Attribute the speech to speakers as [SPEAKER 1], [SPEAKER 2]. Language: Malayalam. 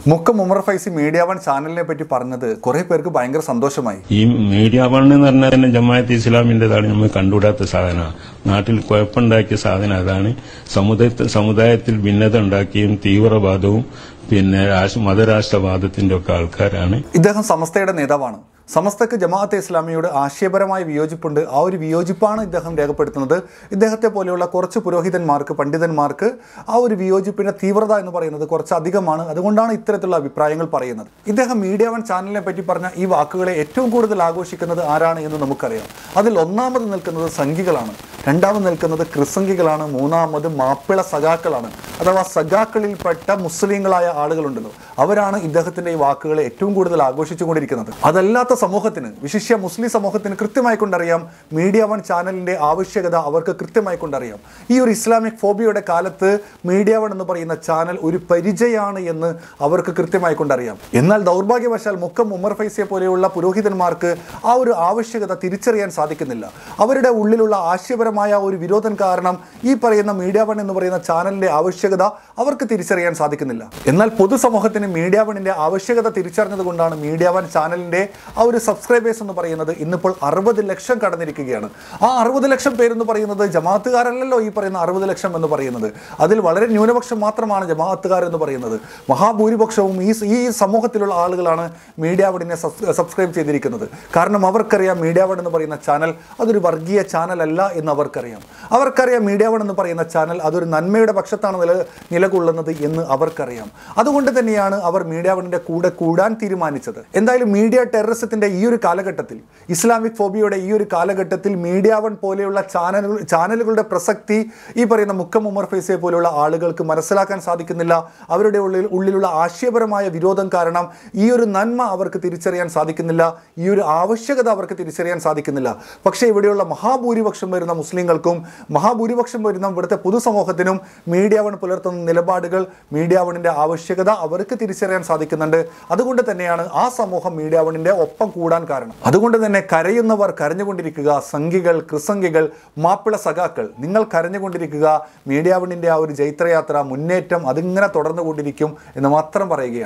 [SPEAKER 1] മുക്കം ഉമർ ഫൈസി മീഡിയ വൺ ചാനലിനെ പറ്റി പറഞ്ഞത് കുറെ പേർക്ക് ഭയങ്കര സന്തോഷമായി
[SPEAKER 2] ഈ മീഡിയ വൺ എന്ന് പറഞ്ഞാൽ തന്നെ ജമാഅത്ത് ഇസ്ലാമിന്റേതാണ് നമ്മൾ കണ്ടുകൂടാത്ത സാധനമാണ് നാട്ടിൽ കുഴപ്പമുണ്ടാക്കിയ സാധനം അതാണ് സമുദായത്തിൽ സമുദായത്തിൽ ഭിന്നത ഉണ്ടാക്കിയും തീവ്രവാദവും പിന്നെ രാഷ്ട്ര- മതരാഷ്ട്രവാദത്തിന്റെ ഒക്കെ ആൾക്കാരാണ്
[SPEAKER 1] ഇദ്ദേഹം സമസ്തയുടെ നേതാവാണ് സമസ്തക്ക് ജമാഅത്തെ ഇസ്ലാമിയോട് ആശയപരമായ വിയോജിപ്പുണ്ട് ആ ഒരു വിയോജിപ്പാണ് ഇദ്ദേഹം രേഖപ്പെടുത്തുന്നത് ഇദ്ദേഹത്തെ പോലെയുള്ള കുറച്ച് പുരോഹിതന്മാർക്ക് പണ്ഡിതന്മാർക്ക് ആ ഒരു വിയോജിപ്പിന്റെ തീവ്രത എന്ന് പറയുന്നത് കുറച്ച് അധികമാണ് അതുകൊണ്ടാണ് ഇത്തരത്തിലുള്ള അഭിപ്രായങ്ങൾ പറയുന്നത് ഇദ്ദേഹം മീഡിയ വൺ ചാനലിനെ പറ്റി പറഞ്ഞ ഈ വാക്കുകളെ ഏറ്റവും കൂടുതൽ ആഘോഷിക്കുന്നത് ആരാണ് എന്ന് നമുക്കറിയാം അതിൽ ഒന്നാമത് നിൽക്കുന്നത് സംഘികളാണ് രണ്ടാമത് നിൽക്കുന്നത് ക്രിസംഗികളാണ് മൂന്നാമത് മാപ്പിള സഖാക്കളാണ് അഥവാ സഖാക്കളിൽപ്പെട്ട മുസ്ലിങ്ങളായ ആളുകളുണ്ടല്ലോ അവരാണ് ഇദ്ദേഹത്തിന്റെ ഈ വാക്കുകളെ ഏറ്റവും കൂടുതൽ ആഘോഷിച്ചുകൊണ്ടിരിക്കുന്നത് അതല്ലാത്ത സമൂഹത്തിന് വിശിഷ്യ മുസ്ലിം സമൂഹത്തിന് കൃത്യമായി കൊണ്ടറിയാം മീഡിയ വൺ ചാനലിന്റെ ആവശ്യകത അവർക്ക് കൃത്യമായി കൊണ്ടറിയാം ഈ ഒരു ഇസ്ലാമിക് ഫോബിയയുടെ കാലത്ത് മീഡിയ വൺ എന്ന് പറയുന്ന ചാനൽ ഒരു പരിചയമാണ് എന്ന് അവർക്ക് കൃത്യമായി കൊണ്ടറിയാം എന്നാൽ ദൗർഭാഗ്യവശാൽ മുക്കം ഉമർ ഫൈസിയെ പോലെയുള്ള പുരോഹിതന്മാർക്ക് ആ ഒരു ആവശ്യകത തിരിച്ചറിയാൻ സാധിക്കുന്നില്ല അവരുടെ ഉള്ളിലുള്ള ആശയപരമായ ഒരു വിരോധം കാരണം ഈ പറയുന്ന മീഡിയ വൺ എന്ന് പറയുന്ന ചാനലിന്റെ ആവശ്യകത അവർക്ക് തിരിച്ചറിയാൻ സാധിക്കുന്നില്ല എന്നാൽ പൊതുസമൂഹത്തിന് മീഡിയ വണ്ണിന്റെ ആവശ്യകത തിരിച്ചറിഞ്ഞത് കൊണ്ടാണ് മീഡിയ വൺ ചാനലിന്റെ ആ ഒരു സബ്സ്ക്രൈബേഴ്സ് എന്ന് പറയുന്നത് ഇന്നിപ്പോൾ അറുപത് ലക്ഷം കടന്നിരിക്കുകയാണ് ആ അറുപത് ലക്ഷം പേരെന്ന് പറയുന്നത് ജമാഅത്തുകാരല്ലല്ലോ ഈ പറയുന്ന അറുപത് ലക്ഷം എന്ന് പറയുന്നത് അതിൽ വളരെ ന്യൂനപക്ഷം മാത്രമാണ് ജമാഅത്തുകാർ എന്ന് പറയുന്നത് മഹാഭൂരിപക്ഷവും ഈ ഈ സമൂഹത്തിലുള്ള ആളുകളാണ് മീഡിയ വണ്ണിനെ സബ്സ്ക്രൈബ് ചെയ്തിരിക്കുന്നത് കാരണം അവർക്കറിയാം മീഡിയ വൺ എന്ന് പറയുന്ന ചാനൽ അതൊരു വർഗീയ ചാനൽ അല്ല എന്ന് അവർക്കറിയാം അവർക്കറിയാം മീഡിയ വൺ എന്ന് പറയുന്ന ചാനൽ അതൊരു നന്മയുടെ പക്ഷത്താണ് നില നിലകൊള്ളുന്നത് എന്ന് അവർക്കറിയാം അതുകൊണ്ട് തന്നെയാണ് അവർ മീഡിയ വണ്ണിന്റെ കൂടെ കൂടാൻ തീരുമാനിച്ചത് എന്തായാലും മീഡിയ ടെററിസത്തിന്റെ ഈ ഒരു കാലഘട്ടത്തിൽ ഇസ്ലാമിക് ഫോബിയയുടെ ഈ ഒരു കാലഘട്ടത്തിൽ മീഡിയ വൺ പോലെയുള്ള ചാനലുകൾ ചാനലുകളുടെ പ്രസക്തി ഈ പറയുന്ന മുക്കം ഉമർ ഫൈസയെ പോലെയുള്ള ആളുകൾക്ക് മനസ്സിലാക്കാൻ സാധിക്കുന്നില്ല അവരുടെ ഉള്ളിൽ ഉള്ളിലുള്ള ആശയപരമായ വിരോധം കാരണം ഈ ഒരു നന്മ അവർക്ക് തിരിച്ചറിയാൻ സാധിക്കുന്നില്ല ഈ ഒരു ആവശ്യകത അവർക്ക് തിരിച്ചറിയാൻ സാധിക്കുന്നില്ല പക്ഷേ ഇവിടെയുള്ള മഹാഭൂരിപക്ഷം വരുന്ന മുസ്ലിങ്ങൾക്കും മഹാഭൂരിപക്ഷം വരുന്ന ഇവിടുത്തെ പൊതുസമൂഹത്തിനും മീഡിയ വൺ പുലർത്തുന്ന നിലപാടുകൾ മീഡിയ വണ്ണിന്റെ ആവശ്യകത അവർക്ക് തിരിച്ചറിയാൻ സാധിക്കുന്നുണ്ട് അതുകൊണ്ട് തന്നെയാണ് ആ സമൂഹം മീഡിയ വണ്ണിന്റെ ഒപ്പം കൂടാൻ കാരണം അതുകൊണ്ട് തന്നെ കരയുന്നവർ കരഞ്ഞുകൊണ്ടിരിക്കുക സംഘികൾ ക്രിസംഗികൾ മാപ്പിള സഖാക്കൾ നിങ്ങൾ കരഞ്ഞുകൊണ്ടിരിക്കുക മീഡിയ വണ്ണിന്റെ ആ ഒരു ജൈത്രയാത്ര മുന്നേറ്റം അതിങ്ങനെ തുടർന്നുകൊണ്ടിരിക്കും എന്ന് മാത്രം പറയുകയാണ്